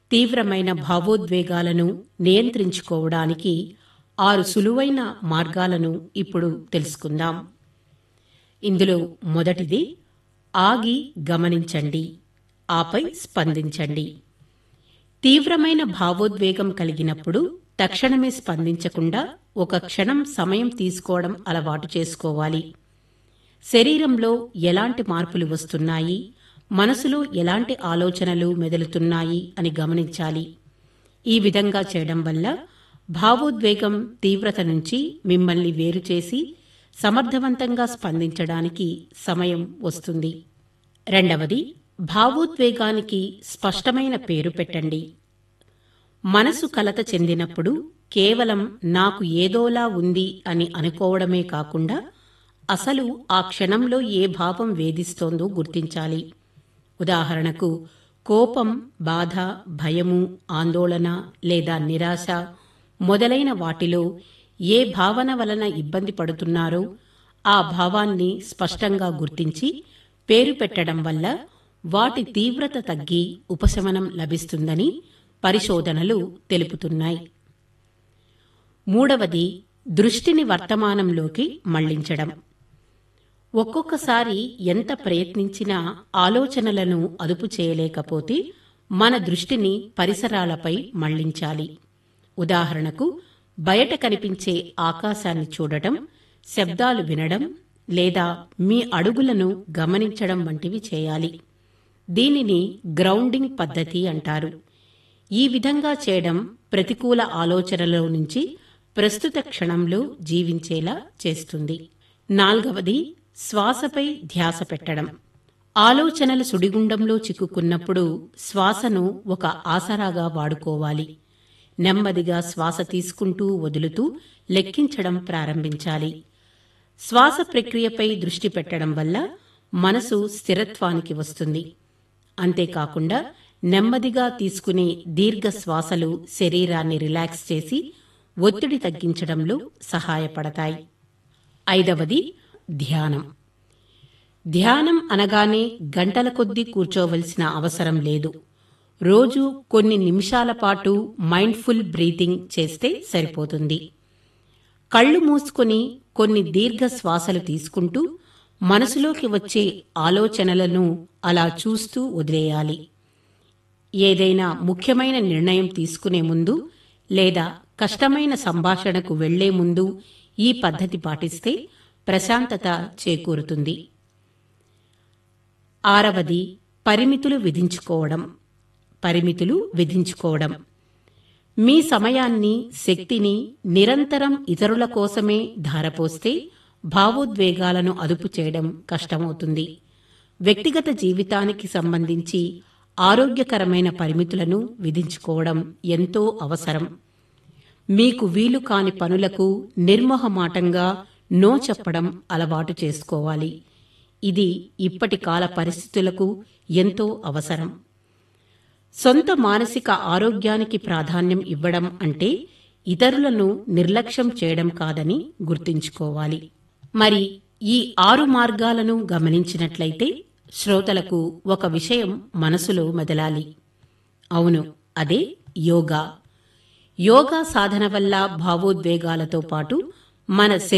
తీవ్రమైన భావోద్వేగాలను నియంత్రించుకోవడానికి ఆరు సులువైన మార్గాలను ఇప్పుడు తెలుసుకుందాం ఇందులో మొదటిది ఆగి గమనించండి ఆపై స్పందించండి తీవ్రమైన భావోద్వేగం కలిగినప్పుడు తక్షణమే స్పందించకుండా ఒక క్షణం సమయం తీసుకోవడం అలవాటు చేసుకోవాలి శరీరంలో ఎలాంటి మార్పులు వస్తున్నాయి మనసులో ఎలాంటి ఆలోచనలు మెదులుతున్నాయి అని గమనించాలి ఈ విధంగా చేయడం వల్ల భావోద్వేగం తీవ్రత నుంచి మిమ్మల్ని వేరు చేసి సమర్థవంతంగా స్పందించడానికి సమయం వస్తుంది రెండవది భావోద్వేగానికి స్పష్టమైన పేరు పెట్టండి మనసు కలత చెందినప్పుడు కేవలం నాకు ఏదోలా ఉంది అని అనుకోవడమే కాకుండా అసలు ఆ క్షణంలో ఏ భావం వేధిస్తోందో గుర్తించాలి ఉదాహరణకు కోపం బాధ భయము ఆందోళన లేదా నిరాశ మొదలైన వాటిలో ఏ భావన వలన ఇబ్బంది పడుతున్నారో ఆ భావాన్ని స్పష్టంగా గుర్తించి పేరు పెట్టడం వల్ల వాటి తీవ్రత తగ్గి ఉపశమనం లభిస్తుందని పరిశోధనలు తెలుపుతున్నాయి మూడవది దృష్టిని వర్తమానంలోకి మళ్లించడం ఒక్కొక్కసారి ఎంత ప్రయత్నించినా ఆలోచనలను అదుపు చేయలేకపోతే మన దృష్టిని పరిసరాలపై మళ్లించాలి ఉదాహరణకు బయట కనిపించే ఆకాశాన్ని చూడటం శబ్దాలు వినడం లేదా మీ అడుగులను గమనించడం వంటివి చేయాలి దీనిని గ్రౌండింగ్ పద్ధతి అంటారు ఈ విధంగా చేయడం ప్రతికూల ఆలోచనల నుంచి ప్రస్తుత క్షణంలో జీవించేలా చేస్తుంది నాల్గవది శ్వాసపై ధ్యాస పెట్టడం ఆలోచనల సుడిగుండంలో చిక్కుకున్నప్పుడు శ్వాసను ఒక ఆసరాగా వాడుకోవాలి నెమ్మదిగా శ్వాస తీసుకుంటూ వదులుతూ లెక్కించడం ప్రారంభించాలి శ్వాస ప్రక్రియపై దృష్టి పెట్టడం వల్ల మనసు స్థిరత్వానికి వస్తుంది అంతేకాకుండా నెమ్మదిగా తీసుకునే దీర్ఘ శ్వాసలు శరీరాన్ని రిలాక్స్ చేసి ఒత్తిడి తగ్గించడంలో సహాయపడతాయి ఐదవది ధ్యానం ధ్యానం అనగానే గంటల కొద్దీ కూర్చోవలసిన అవసరం లేదు రోజు కొన్ని నిమిషాల పాటు మైండ్ఫుల్ బ్రీతింగ్ చేస్తే సరిపోతుంది కళ్ళు మూసుకొని కొన్ని దీర్ఘ శ్వాసలు తీసుకుంటూ మనసులోకి వచ్చే ఆలోచనలను అలా చూస్తూ వదిలేయాలి ఏదైనా ముఖ్యమైన నిర్ణయం తీసుకునే ముందు లేదా కష్టమైన సంభాషణకు వెళ్లే ముందు ఈ పద్ధతి పాటిస్తే ప్రశాంతత చేకూరుతుంది ఆరవది పరిమితులు విధించుకోవడం పరిమితులు విధించుకోవడం మీ సమయాన్ని శక్తిని నిరంతరం ఇతరుల కోసమే ధారపోస్తే భావోద్వేగాలను అదుపు చేయడం కష్టమవుతుంది వ్యక్తిగత జీవితానికి సంబంధించి ఆరోగ్యకరమైన పరిమితులను విధించుకోవడం ఎంతో అవసరం మీకు వీలు కాని పనులకు నిర్మోహమాటంగా నో చెప్పడం అలవాటు చేసుకోవాలి ఇది ఇప్పటి కాల పరిస్థితులకు ఎంతో అవసరం సొంత మానసిక ఆరోగ్యానికి ప్రాధాన్యం ఇవ్వడం అంటే ఇతరులను నిర్లక్ష్యం చేయడం కాదని గుర్తుంచుకోవాలి మరి ఈ ఆరు మార్గాలను గమనించినట్లయితే శ్రోతలకు ఒక విషయం మనసులో మెదలాలి అవును అదే యోగా యోగా సాధన వల్ల భావోద్వేగాలతో పాటు మన